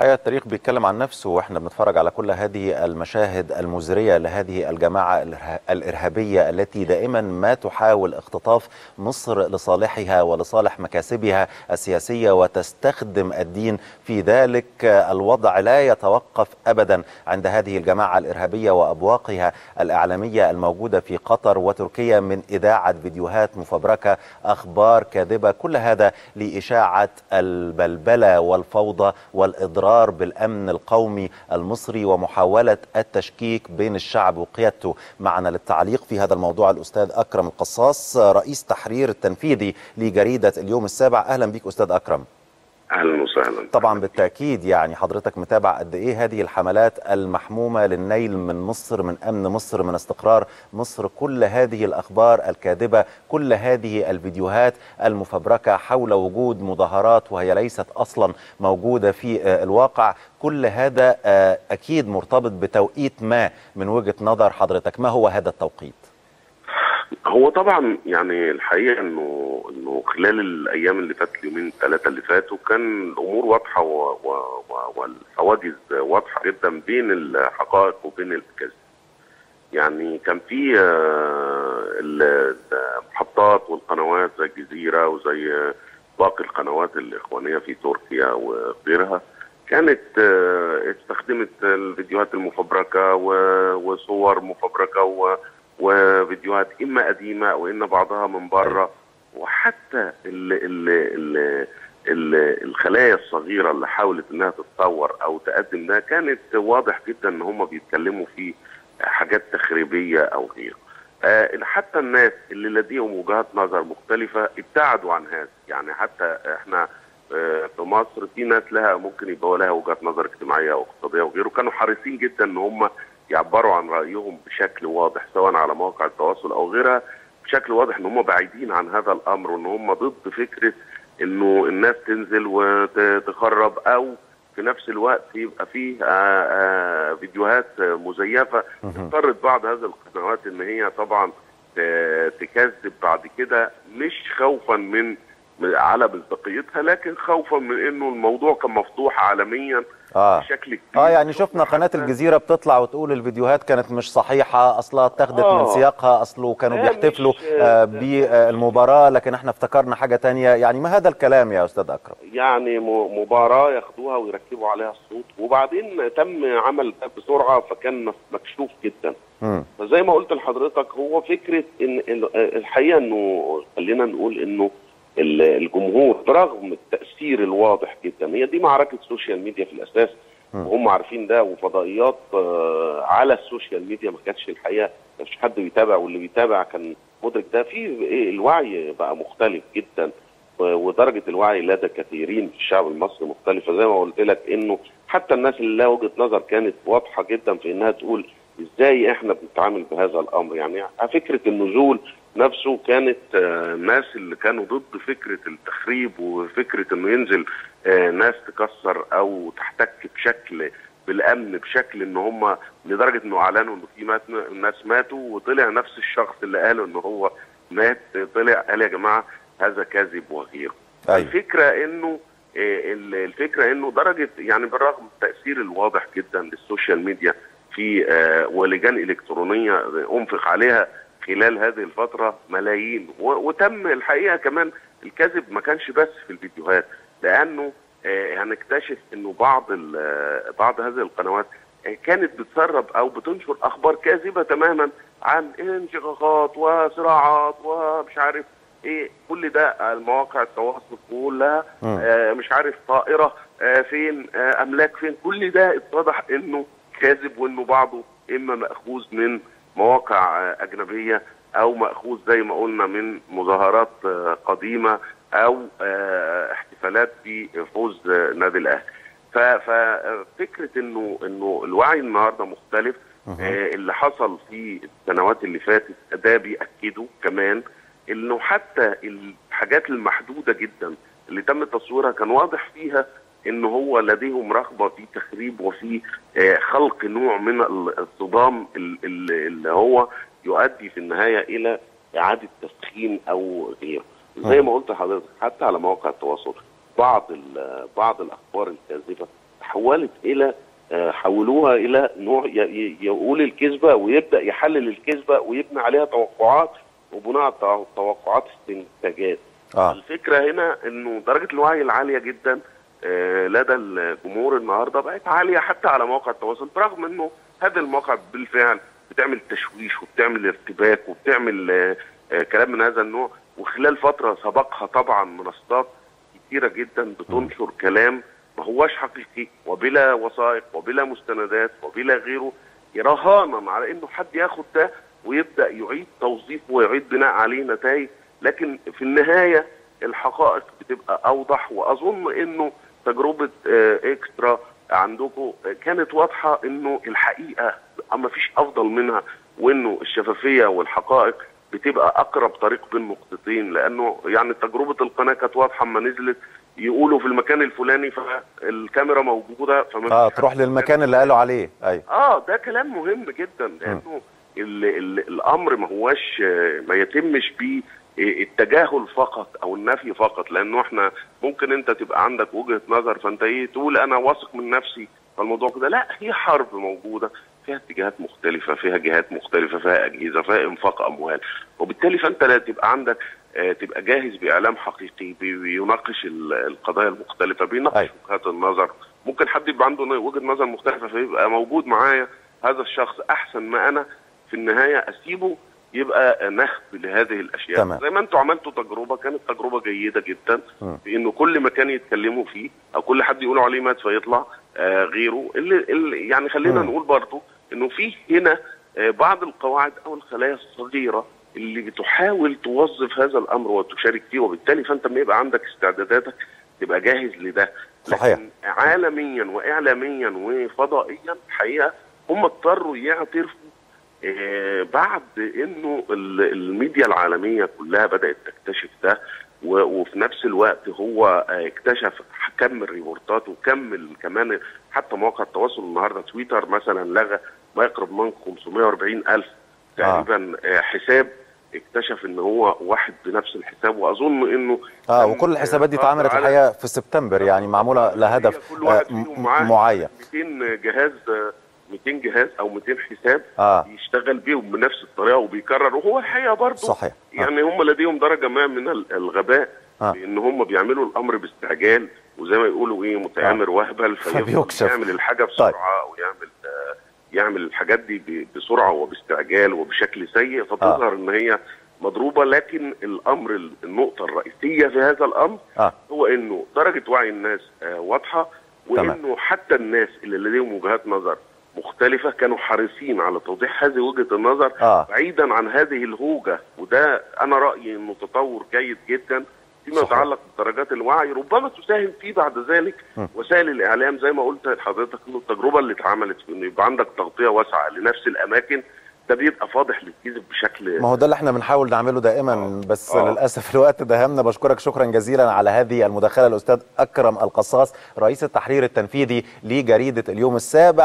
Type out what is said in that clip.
الحقيقه التاريخ بيتكلم عن نفسه واحنا بنتفرج على كل هذه المشاهد المزريه لهذه الجماعه الارهابيه التي دائما ما تحاول اختطاف مصر لصالحها ولصالح مكاسبها السياسيه وتستخدم الدين في ذلك الوضع لا يتوقف ابدا عند هذه الجماعه الارهابيه وابواقها الاعلاميه الموجوده في قطر وتركيا من اذاعه فيديوهات مفبركه اخبار كاذبه كل هذا لاشاعه البلبله والفوضى والاضرار بالامن القومي المصري ومحاوله التشكيك بين الشعب وقيادته معنا للتعليق في هذا الموضوع الاستاذ اكرم القصاص رئيس تحرير التنفيذي لجريده اليوم السابع اهلا بك استاذ اكرم اهلا وسهلا طبعا بالتاكيد يعني حضرتك متابع قد ايه هذه الحملات المحمومه للنيل من مصر من امن مصر من استقرار مصر كل هذه الاخبار الكاذبه كل هذه الفيديوهات المفبركه حول وجود مظاهرات وهي ليست اصلا موجوده في الواقع كل هذا اكيد مرتبط بتوقيت ما من وجهه نظر حضرتك ما هو هذا التوقيت هو طبعا يعني الحقيقه انه انه خلال الايام اللي فاتت اليومين الثلاثه اللي فاتوا كان الامور واضحه و... و... والحواجز واضحه جدا بين الحقائق وبين الكذب. يعني كان في المحطات والقنوات زي الجزيره وزي باقي القنوات الاخوانيه في تركيا وغيرها كانت استخدمت الفيديوهات المفبركه وصور مفبركه و وفيديوهات اما قديمه او ان بعضها من بره وحتى ال ال ال ال الخلايا الصغيره اللي حاولت انها تتصور او تقدم ده كانت واضح جدا ان هم بيتكلموا في حاجات تخريبيه او غيره. آه حتى الناس اللي لديهم وجهات نظر مختلفه ابتعدوا عن هذا، يعني حتى احنا آه في مصر في ناس لها ممكن يبقى لها وجهات نظر اجتماعيه او اقتصاديه وغيره، كانوا حريصين جدا ان هم يعبروا عن رايهم بشكل واضح سواء على مواقع التواصل او غيرها بشكل واضح ان هم بعيدين عن هذا الامر وان هم ضد فكره انه الناس تنزل وتخرب او في نفس الوقت يبقى فيه آآ آآ فيديوهات مزيفه اضطرت بعض هذه القنوات ان هي طبعا تكذب بعد كده مش خوفا من على مصداقيتها لكن خوفا من انه الموضوع كان مفتوح عالميا آه. بشكل كبير اه يعني شفنا قناه الجزيره بتطلع وتقول الفيديوهات كانت مش صحيحه اصلها اتاخدت آه. من سياقها اصله كانوا بيحتفلوا آه بالمباراه لكن احنا افتكرنا حاجه تانية يعني ما هذا الكلام يا استاذ اكرم يعني مباراه ياخدوها ويركبوا عليها الصوت وبعدين تم عمل ده بسرعه فكان مكشوف جدا م. فزي ما قلت لحضرتك هو فكره ان الحقيقه انه خلينا نقول انه الجمهور برغم التاثير الواضح جدا هي دي معركه سوشيال ميديا في الاساس وهم عارفين ده وفضائيات على السوشيال ميديا ما كانتش الحقيقه ما فيش حد بيتابع واللي بيتابع كان مدرك ده في الوعي بقى مختلف جدا ودرجه الوعي لدى كثيرين في الشعب المصري مختلفه زي ما قلت لك انه حتى الناس اللي لها وجهه نظر كانت واضحه جدا في انها تقول ازاي احنا بنتعامل بهذا الامر يعني فكره النزول نفسه كانت الناس اللي كانوا ضد فكره التخريب وفكره انه ينزل ناس تكسر او تحتك بشكل بالامن بشكل ان هم لدرجه انه اعلنوا انه في مات ناس ماتوا وطلع نفس الشخص اللي قالوا ان هو مات طلع قال يا جماعه هذا كاذب وغيره. أيوة. الفكره انه الفكره انه درجه يعني بالرغم من التاثير الواضح جدا للسوشيال ميديا في ولجان الكترونيه انفق عليها خلال هذه الفترة ملايين وتم الحقيقة كمان الكذب ما كانش بس في الفيديوهات لأنه هنكتشف أنه بعض بعض هذه القنوات كانت بتسرب أو بتنشر أخبار كاذبة تماما عن انشقاقات وصراعات ومش عارف ايه كل ده المواقع التواصل كلها آه مش عارف طائرة آه فين آه أملاك فين كل ده اتضح أنه كاذب وأنه بعضه إما مأخوذ من مواقع اجنبيه او ماخوذ زي ما قلنا من مظاهرات قديمه او احتفالات بفوز نادي الاهلي ففكره انه انه الوعي النهارده مختلف اللي حصل في السنوات اللي فاتت ده بياكده كمان انه حتى الحاجات المحدوده جدا اللي تم تصويرها كان واضح فيها ان هو لديهم رغبه في تخريب وفي خلق نوع من الصدام اللي هو يؤدي في النهايه الى اعاده تسخين او غيره. زي ما قلت لحضرتك حتى على مواقع التواصل بعض بعض الاخبار الكاذبه تحولت الى آه، حولوها الى نوع ي- ي- يقول الكذبه ويبدا يحلل الكذبه ويبني عليها توقعات وبناء على التو- التوقعات استنتاجات. اه الفكره هنا انه درجه الوعي العاليه جدا آه، لدى الجمهور النهارده بقت عاليه حتى على مواقع التواصل برغم انه هذه المواقع بالفعل بتعمل تشويش وبتعمل ارتباك وبتعمل آه، آه، كلام من هذا النوع وخلال فتره سبقها طبعا منصات كتيره جدا بتنشر كلام ما هوش حقيقي وبلا وثائق وبلا مستندات وبلا غيره رهانا على انه حد ياخد ده ويبدا يعيد توظيفه ويعيد بناء عليه نتائج لكن في النهايه الحقائق بتبقى اوضح واظن انه تجربه آه، اكسترا عندكم كانت واضحه انه الحقيقه ما فيش افضل منها وانه الشفافيه والحقائق بتبقى اقرب طريق بين نقطتين لانه يعني تجربه القناه كانت واضحه اما نزلت يقولوا في المكان الفلاني فالكاميرا موجوده فما اه فيش تروح حد للمكان اللي قالوا عليه ايوه اه ده كلام مهم جدا لانه ال ال الامر ما هوش آه، ما يتمش بيه آه، التجاهل فقط او النفي فقط لانه احنا ممكن انت تبقى عندك وجهه نظر فانت ايه تقول انا واثق من نفسي فالموضوع كده لا هي حرب موجوده فيها اتجاهات مختلفه فيها جهات مختلفه فيها اجهزه فيها انفاق اموال وبالتالي فانت لا تبقى عندك آه، تبقى جاهز باعلام حقيقي بي- بيناقش ال- القضايا المختلفه بيناقش أيوة. وجهات النظر ممكن حد يبقى عنده وجهه نظر مختلفه فيبقى موجود معايا هذا الشخص احسن ما انا في النهايه اسيبه يبقى نخب لهذه الاشياء تمام. زي ما انتم عملتوا تجربه كانت تجربه جيده جدا مم. في انه كل مكان يتكلموا فيه او كل حد يقولوا عليه مات فيطلع آه غيره اللي, اللي يعني خلينا مم. نقول برضو انه في هنا آه بعض القواعد او الخلايا الصغيره اللي بتحاول توظف هذا الامر وتشارك فيه وبالتالي فانت لما يبقى عندك استعداداتك تبقى جاهز لده صحيح. لكن عالميا واعلاميا وفضائيا الحقيقه هم اضطروا يعترفوا آه، بعد انه ال- الميديا العالميه كلها بدات تكتشف ده و- وفي نفس الوقت هو آه، اكتشف كم الريبورتات وكم ال- كمان حتى مواقع التواصل النهارده تويتر مثلا لغى ما يقرب من 540 الف تقريبا آه، حساب اكتشف ان هو واحد بنفس الحساب واظن انه اه كان، وكل الحسابات دي آه، اتعملت على- الحقيقه في سبتمبر يعني معموله لهدف كل واحد آه، فيهم م- معاه معين 200 جهاز 200 جهاز او 200 حساب اه يشتغل بيهم بنفس الطريقه وبيكرر وهو الحقيقه برضه صحيح آه. يعني هم لديهم درجه ما من ال- الغباء آه. بان هم بيعملوا الامر باستعجال وزي ما يقولوا ايه متآمر وهبل فبيكشف. يعمل الحاجه بسرعه او يعمل آه، يعمل الحاجات دي ب- بسرعه وباستعجال وبشكل سيء فتظهر ان هي مضروبه لكن الامر ال- النقطه الرئيسيه في هذا الامر اه هو انه درجه وعي الناس آه، واضحه تمام. وانه حتى الناس اللي لديهم وجهات نظر مختلفه كانوا حريصين على توضيح هذه وجهه النظر اه بعيدا عن هذه الهوجه وده انا رايي انه تطور جيد جدا فيما صحيح. يتعلق بدرجات الوعي ربما تساهم فيه بعد ذلك م. وسائل الاعلام زي ما قلت لحضرتك انه التجربه اللي اتعملت في انه يبقى عندك تغطيه واسعه لنفس الاماكن ده بيبقى فاضح للكذب بشكل ما هو ده اللي احنا بنحاول نعمله دائما آه. بس آه. للاسف الوقت دهمنا بشكرك شكرا جزيلا على هذه المداخله الاستاذ اكرم القصاص رئيس التحرير التنفيذي لجريده اليوم السابع